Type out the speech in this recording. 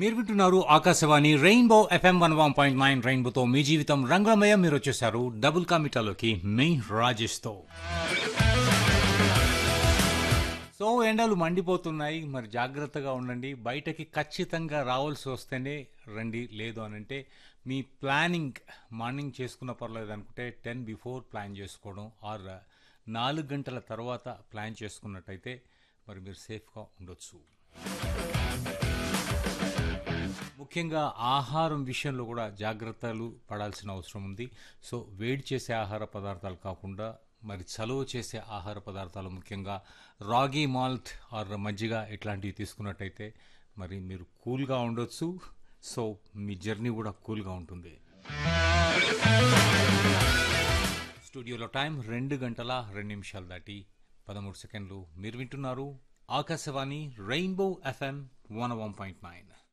మీరు వింటున్నారు Akashvani rainbow FM one one point nine రెయిన్బోతో మీ జీవితం రంగులమయం మీరు వచ్చేసారు డబుల్ కామిటాలోకి మీ రాజేష్తో సో ఎండలు మండిపోతున్నాయి మరి జాగ్రత్తగా ఉండండి బయటకి ఖచ్చితంగా రావాల్సి వస్తేనే రండి లేదు అని అంటే మీ ప్లానింగ్ మార్నింగ్ చేసుకున్న పర్లేదు అనుకుంటే టెన్ బిఫోర్ ప్లాన్ చేసుకోవడం ఆర్ నాలుగు గంటల తర్వాత ప్లాన్ చేసుకున్నట్టయితే మరి మీరు సేఫ్గా ఉండొచ్చు ముఖ్యంగా ఆహారం విషయంలో కూడా జాగ్రత్తలు పడాల్సిన అవసరం ఉంది సో వేడి చేసే ఆహార పదార్థాలు కాకుండా మరి చలువ చేసే ఆహార పదార్థాలు ముఖ్యంగా రాగి మాల్ట్ ఆర్ మజ్జిగ ఇట్లాంటివి తీసుకున్నట్టయితే మరి మీరు కూల్గా ఉండొచ్చు సో మీ జర్నీ కూడా కూల్గా ఉంటుంది స్టూడియోలో టైం రెండు గంటల రెండు నిమిషాలు దాటి పదమూడు సెకండ్లు మీరు వింటున్నారు Akashvani rainbow FM one one point nine